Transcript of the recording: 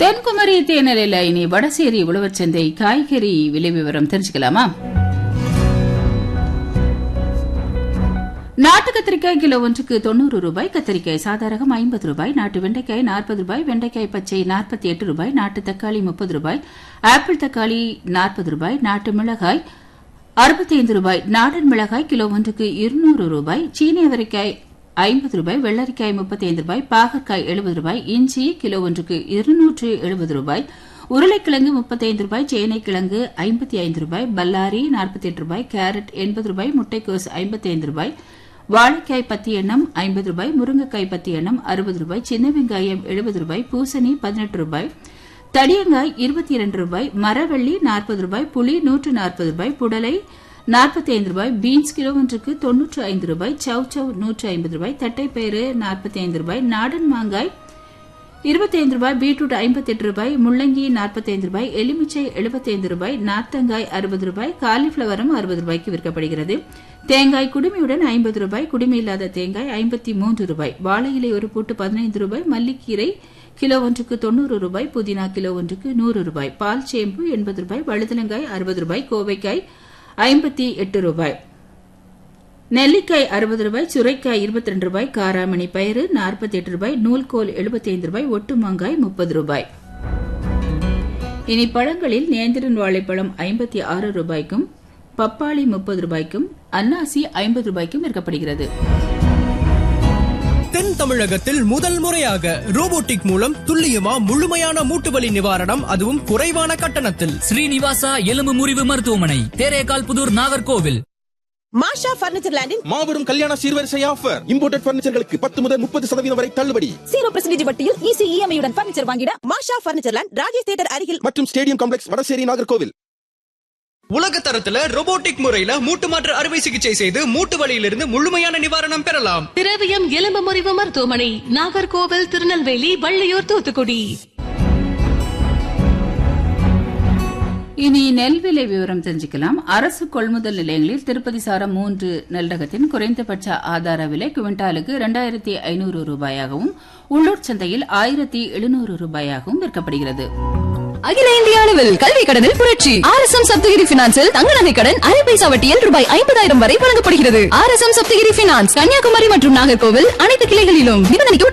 தென்குமரி தேனலில் இனி வடசேரி உழவர் சந்தை காய்கறி விலை விவரம் தெரிஞ்சுக்கலாமா நாட்டு கத்திரிக்காய் கிலோ ஒன்றுக்கு தொண்ணூறு ரூபாய் கத்திரிக்காய் சாதாரகம் ஐம்பது ரூபாய் நாட்டு வெண்டைக்காய் நாற்பது ரூபாய் வெண்டைக்காய் பச்சை நாற்பத்தி எட்டு ரூபாய் நாட்டு தக்காளி முப்பது ரூபாய் ஆப்பிள் தக்காளி நாற்பது ரூபாய் நாட்டு மிளகாய் அறுபத்தைந்து ரூபாய் நாடன் மிளகாய் கிலோ ஒன்றுக்கு இருநூறு ரூபாய் சீனி அவரைக்காய் ஐம்பது ரூபாய் வெள்ளரிக்காய் முப்பத்தைந்து ரூபாய் பாகற்காய் எழுபது ரூபாய் இஞ்சி கிலோ ஒன்றுக்கு இருநூற்று எழுபது ரூபாய் உருளைக்கிழங்கு முப்பத்தைந்து ரூபாய் சேனைக்கிழங்கு ஐம்பத்தி ஐந்து ரூபாய் பல்லாரி நாற்பத்தி எட்டு ரூபாய் கேரட் எண்பது ரூபாய் முட்டைக்கோஸ் ஐம்பத்தைந்து ரூபாய் வாழைக்காய் பத்து எண்ணம் ஐம்பது ரூபாய் முருங்கைக்காய் பத்து எண்ணம் அறுபது ரூபாய் சின்ன வெங்காயம் எழுபது ரூபாய் பூசணி பதினெட்டு ரூபாய் தடியங்காய் இருபத்தி இரண்டு ரூபாய் மரவள்ளி நாற்பது ரூபாய் புளி நூற்று நாற்பது ரூபாய் புடலை நாற்பத்தி ஐந்து ரூபாய் பீன்ஸ் கிலோ ஒன்றுக்கு தொன்னூற்று ஐந்து ரூபாய் சவ் சவ் நூற்று ஐம்பது ரூபாய் தட்டைப்பயிறு நாற்பத்தி ஐந்து ரூபாய் நாடன் மாங்காய் இருபத்தைந்து ரூபாய் பீட்ரூட் ஐம்பத்தி எட்டு ரூபாய் முள்ளங்கி நாற்பத்தைந்து ரூபாய் எலுமிச்சை எழுபத்தைந்து ரூபாய் நார்த்தங்காய் அறுபது ரூபாய் காலிஃபிளவரும் அறுபது ரூபாய்க்கு விற்கப்படுகிறது தேங்காய் குடுமியுடன் ஐம்பது ரூபாய் குடுமி இல்லாத தேங்காய் ஐம்பத்தி மூன்று ரூபாய் வாழை இலை ஒரு பூட்டு பதினைந்து ரூபாய் மல்லிக்கீரை கிலோ ஒன்றுக்கு தொண்ணூறு ரூபாய் புதினா கிலோ ஒன்றுக்கு நூறு ரூபாய் பால் சேம்பு எண்பது ரூபாய் வழுதலங்காய் அறுபது ரூபாய் கோவைக்காய் ஐம்பத்தி எட்டு ரூபாய் நெல்லிக்காய் அறுபது ரூபாய் சுரைக்காய் இருபத்தி ரெண்டு ரூபாய் காராமணி பயிறு நாற்பத்தி எட்டு ரூபாய் நூல்கோல் எழுபத்தி ஐந்து ரூபாய் ஒட்டு மாங்காய் முப்பது ரூபாய் இனி பழங்களில் நேந்திரன் வாழைப்பழம் ஐம்பத்தி ஆறு ரூபாய்க்கும் பப்பாளி முப்பது ரூபாய்க்கும் அன்னாசி ஐம்பது ரூபாய்க்கும் விற்கப்படுகிறது தென் தமிழகத்தில் முதல் முறையாக ரோபோட்டிக் மூலம் துல்லியமா முழுமையான மூட்டுவலி நிவாரணம் அதுவும் குறைவான கட்டணத்தில் ஸ்ரீனிவாசா எலும்பு முறிவு மருத்துவமனை தேரேகால் புதூர் நாகர்கோவில் மாஷா பர்னிச்சர் லேண்டின் மாபெரும் கல்யாண சீர்வரிசை ஆஃபர் இம்போர்ட்டட் பர்னிச்சர்களுக்கு பத்து முதல் முப்பது சதவீதம் வரை தள்ளுபடி ஜீரோ பர்சன்டேஜ் வட்டியில் ஈஸி இஎம்ஐயுடன் பர்னிச்சர் வாங்கிட Masha furniture land Rajesh theatre அருகில் மற்றும் ஸ்டேடியம் காம்ப்ளெக்ஸ் வடசேரி நாகர்கோவில் உலக தரத்துல ரோபோட்டிக் முறையில மூட்டு மாற்று அறுவை சிகிச்சை செய்து மூட்டு வலியிலிருந்து முழுமையான நிவாரணம் பெறலாம் திரவியம் எலும்பு முறிவு மருத்துவமனை நாகர்கோவில் திருநெல்வேலி வள்ளியூர் தூத்துக்குடி இனி நெல் விலை விவரம் தெரிஞ்சுக்கலாம் அரசு கொள்முதல் நிலையங்களில் திருப்பதி சாரம் மூன்று நெல் ரகத்தின் குறைந்தபட்ச ஆதார விலை குவிண்டாலுக்கு இரண்டாயிரத்தி ஐநூறு ரூபாயாகவும் உள்ளூர் சந்தையில் ஆயிரத்தி எழுநூறு ரூபாயாகவும் விற்கப்படுகிறது அகில இந்திய அளவில் கல்வி கடனில் புரட்சி ஆர் எஸ் எம் சப்தகிரி பினான்சில் தங்க நகை கடன் அரை பைசா வட்டியில் ரூபாய் ஐம்பதாயிரம் வரை வழங்கப்படுகிறது R S M Saptagiri finance Kanyakumari மற்றும் நாகர்கோவில் அனைத்து கிளைகளிலும் நிபந்தனைக்கு